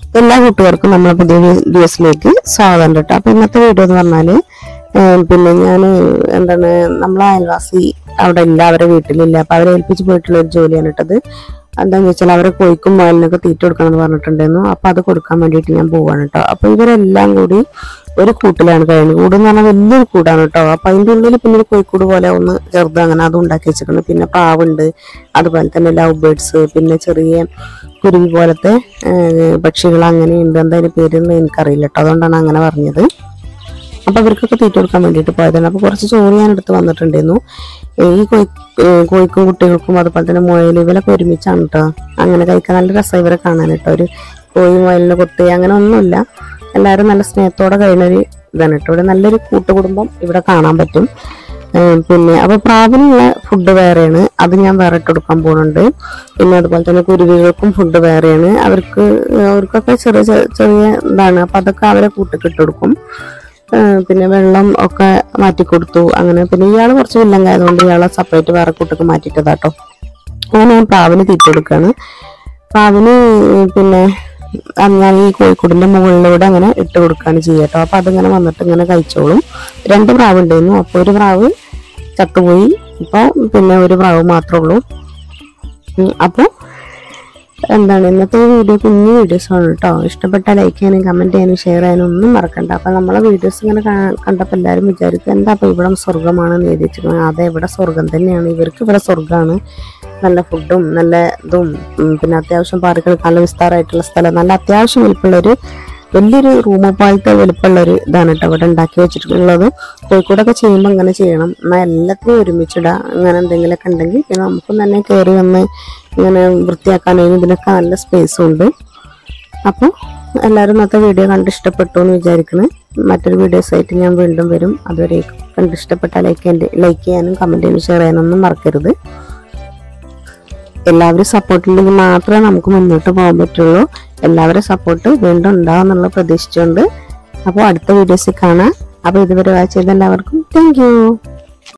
എല്ലാ കൂട്ടുകാർക്കും നമ്മളെ പുതിയ വീഡിയോസിലേക്ക് സ്വാഗതം കേട്ടോ അപ്പൊ ഇന്നത്തെ വീഡിയോ എന്ന് പറഞ്ഞാല് ഏം, പിന്നെ ഞാൻ എന്താണ് നമ്മളെ അയൽവാസി അവിടെ ഇല്ല അവരെ വീട്ടിലില്ല അപ്പൊ അവരെ ഏൽപ്പിച്ച് പോയിട്ടുള്ള ഒരു ജോലിയാണ് ഇട്ടത് എന്താന്ന് വെച്ചാൽ അവരെ കോഴിക്കും മുയലിനൊക്കെ തീറ്റ കൊടുക്കണം എന്ന് പറഞ്ഞിട്ടുണ്ടായിരുന്നു അപ്പൊ അത് കൊടുക്കാൻ വേണ്ടിയിട്ട് ഞാൻ പോവാണ് കേട്ടോ അപ്പൊ ഇവരെല്ലാം കൂടി ഒരു കൂട്ടിലാണ് കഴിയുന്നത് കൂട് എന്ന് പറഞ്ഞാൽ വലിയൊരു കൂടാണ് കേട്ടോ അപ്പൊ അതിന്റെ ഉള്ളിൽ പിന്നെ ഒരു കോഴിക്കൂട് പോലെ ഒന്ന് ചെറുത് അങ്ങനെ അത് ഉണ്ടാക്കി വെച്ചിട്ടുണ്ട് പിന്നെ പ്രാവുണ്ട് അതുപോലെ തന്നെ ലവ് ബേർഡ്സ് പിന്നെ ചെറിയ കുരുവി പോലത്തെ ഏഹ്, പക്ഷികൾ അങ്ങനെയുണ്ട് എന്തായാലും പേരൊന്നും എനിക്കറിയില്ല കേട്ടോ അതുകൊണ്ടാണ് അങ്ങനെ പറഞ്ഞത് അപ്പൊ അവർക്കൊക്കെ തീറ്റ കൊടുക്കാൻ വേണ്ടിയിട്ട് പോയതാണ് അപ്പൊ കുറച്ച് ചോറ് ഞാൻ എടുത്ത് വന്നിട്ടുണ്ടായിരുന്നു ഈ കോഴി ഏഹ് കോഴിക്കും കുട്ടികൾക്കും അതുപോലെ തന്നെ മുയൽ ഇവരൊക്കെ ഒരുമിച്ചാണ് കേട്ടോ അങ്ങനെ കഴിക്കാൻ നല്ല രസം ഇവരെ കാണാൻ കേട്ടോ ഒരു കോഴി മുയലിനെ കൊത്ത് അങ്ങനെ ഒന്നുമില്ല എല്ലാവരും നല്ല സ്നേഹത്തോടെ കഴിയുന്ന ഒരു ഇതാണ് കേട്ടോ ഇവിടെ നല്ലൊരു കൂട്ടുകുടുംബം ഇവിടെ കാണാൻ പറ്റും ഏഹ് പിന്നെ അപ്പൊ പ്രാവിനുള്ള ഫുഡ് വേറെയാണ് അത് ഞാൻ വേറെ ഇട്ട് കൊടുക്കാൻ പോകുന്നുണ്ട് പിന്നെ അതുപോലെ തന്നെ കുരുവികൾക്കും ഫുഡ് വേറെയാണ് അവർക്ക് അവർക്കൊക്കെ ചെറിയ ചെറിയ ചെറിയ ഇതാണ് അപ്പൊ അതൊക്കെ അവരെ കൂട്ടിക്ക് ഇട്ട് കൊടുക്കും ഏഹ് പിന്നെ വെള്ളം ഒക്കെ മാറ്റി കൊടുത്തു അങ്ങനെ പിന്നെ ഇയാൾ കുറച്ച് വില്ലങ്കായതുകൊണ്ട് ഇയാളെ സെപ്പറേറ്റ് വേറെ കൂട്ടൊക്കെ മാറ്റിയിട്ടതാട്ടോ അങ്ങനെ ഞാൻ പ്രാവിന് തീറ്റ കൊടുക്കുകയാണ് പ്രാവിന് പിന്നെ അത് ഞാൻ ഈ കോഴിക്കോടിന്റെ മുകളിലൂടെ അങ്ങനെ ഇട്ട് കൊടുക്കുകയാണ് ചെയ്യുക കേട്ടോ അപ്പൊ അതിങ്ങനെ വന്നിട്ട് ഇങ്ങനെ കഴിച്ചോളും രണ്ട് പ്രാവ് ഉണ്ടായിരുന്നു അപ്പൊ ഒരു പ്രാവ് ചത്തുപോയി ഇപ്പൊ പിന്നെ ഒരു പ്രാവ് മാത്രമേ ഉള്ളൂ ഉം, അപ്പൊ എന്താണ് ഇന്നത്തെ വീഡിയോ കുഞ്ഞു വീഡിയോസ് ആണ് കേട്ടോ ഇഷ്ടപ്പെട്ട ലൈക്ക് ചെയ്യാനും കമന്റ് ചെയ്യാനും ഷെയർ ചെയ്യാനും ഒന്നും മറക്കണ്ട അപ്പൊ നമ്മളെ വീഡിയോസ് ഇങ്ങനെ കാ- കണ്ടപ്പോൾ എല്ലാവരും വിചാരിക്കും എന്താ അപ്പൊ ഇവിടെ സ്വർഗമാണെന്ന് എഴുതി വെച്ചിരിക്കുന്നത് അതെ ഇവിടെ സ്വർഗം തന്നെയാണ് ഇവർക്ക് ഇവിടെ സ്വർഗമാണ് നല്ല ഫുഡും നല്ല ഇതും ഉം, പിന്നെ അത്യാവശ്യം പാർക്കുകൾ നല്ല വിസ്താരമായിട്ടുള്ള സ്ഥലം നല്ല അത്യാവശ്യം വലിപ്പമുള്ള ഒരു വലിയൊരു റൂം പോലത്തെ വലിപ്പമുള്ള ഒരു ഇതാണ് കേട്ടോ ഇവിടെ ഉണ്ടാക്കി വെച്ചിട്ടുള്ളത് കോഴിക്കോടൊക്കെ ചെയ്യുമ്പോൾ ഇങ്ങനെ ചെയ്യണം എന്നാൽ എല്ലാത്തിനും ഒരുമിച്ചിടുക അങ്ങനെ എന്തെങ്കിലുമൊക്കെ ഉണ്ടെങ്കിൽ പിന്നെ നമുക്കും തന്നെ കയറി വന്ന് ഇങ്ങനെ വൃത്തിയാക്കാനും ഇതിനൊക്കെ നല്ല സ്പേസും ഉണ്ട് അപ്പോൾ എല്ലാവരും ഇന്നത്തെ വീഡിയോ കണ്ട് ഇഷ്ടപ്പെട്ടു എന്ന് വിചാരിക്കുന്നു മറ്റൊരു വീഡിയോസ് ആയിട്ട് ഞാൻ വീണ്ടും വരും അതുവരെ കണ്ട് ഇഷ്ടപ്പെട്ട ലൈക്ക് ലൈക്ക് ചെയ്യാനും കമൻറ്റ് ചെയ്യാനും ഷെയർ ചെയ്യാനൊന്നും മറക്കരുത് എല്ലാവരും സപ്പോർട്ട് ഉണ്ടെങ്കിൽ മാത്രമേ നമുക്ക് മുന്നോട്ട് പോകാൻ പറ്റുള്ളൂ എല്ലാവരും സപ്പോർട്ട് വീണ്ടും ഉണ്ടാവും എന്നുള്ള പ്രതീക്ഷിച്ചുകൊണ്ട് അപ്പോൾ അടുത്ത വീഡിയോസിൽ കാണാം അപ്പോൾ ഇതുവരെ വായിച്ചത് എല്ലാവർക്കും താങ്ക് യു